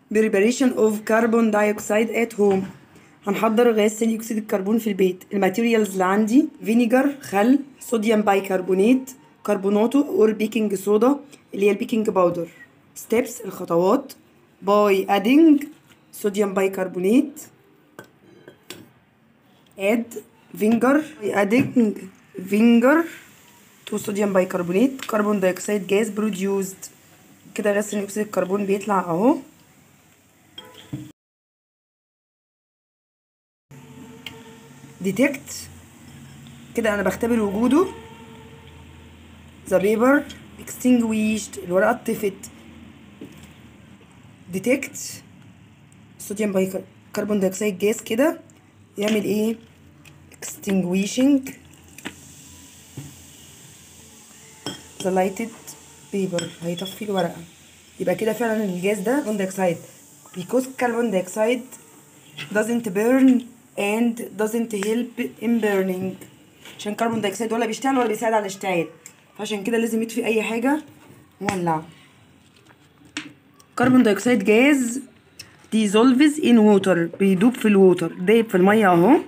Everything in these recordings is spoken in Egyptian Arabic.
preparation of carbon dioxide at home هنحضر غاز ثاني اكسيد الكربون في البيت الماتيريالز اللي عندي فينيجر خل صوديوم بايكربونات كربوناتو اور بيكنج صودا اللي هي البيكنج باودر ستيبس الخطوات باي ادينج صوديوم بايكربونات اد فينجر ادينج فينجر تو صوديوم بايكربونات كربون دايوكسيد جاز بروديوسد كده غاز ثاني اكسيد الكربون بيطلع اهو ديتكت كده انا بختبر وجوده ذا بيبر extinguished الورقه اتطفت ديتكت صوديوم باي كربون دايوكسيد جاز كده يعمل ايه extinguishing the lighted paper هيطفي الورقه يبقى كده فعلا الجاز ده كربون دايوكسيد because carbon dioxide doesn't burn and doesn't help in burning عشان كربون دايوكسيد ولا بيشتغل ولا بيساعد على الاشتعال فعشان كده لازم يطفي اي حاجه مولعه كربون دايوكسيد جاز dissolves in water بيدوب في الووتر دايب في الميه اهو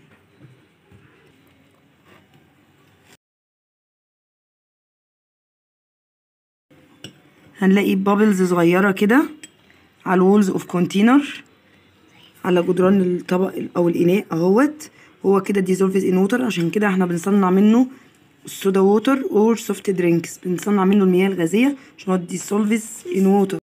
هنلاقي بابلز صغيرة كده على الوولز اوف كونتينر على جدران الطبق او الاناء اهوت هو كده ديزولفز ان ووتر عشان كده احنا بنصنع منه السودا ووتر اور سوفت درينكس بنصنع منه المياه الغازية عشان هو ديزولفز ان ووتر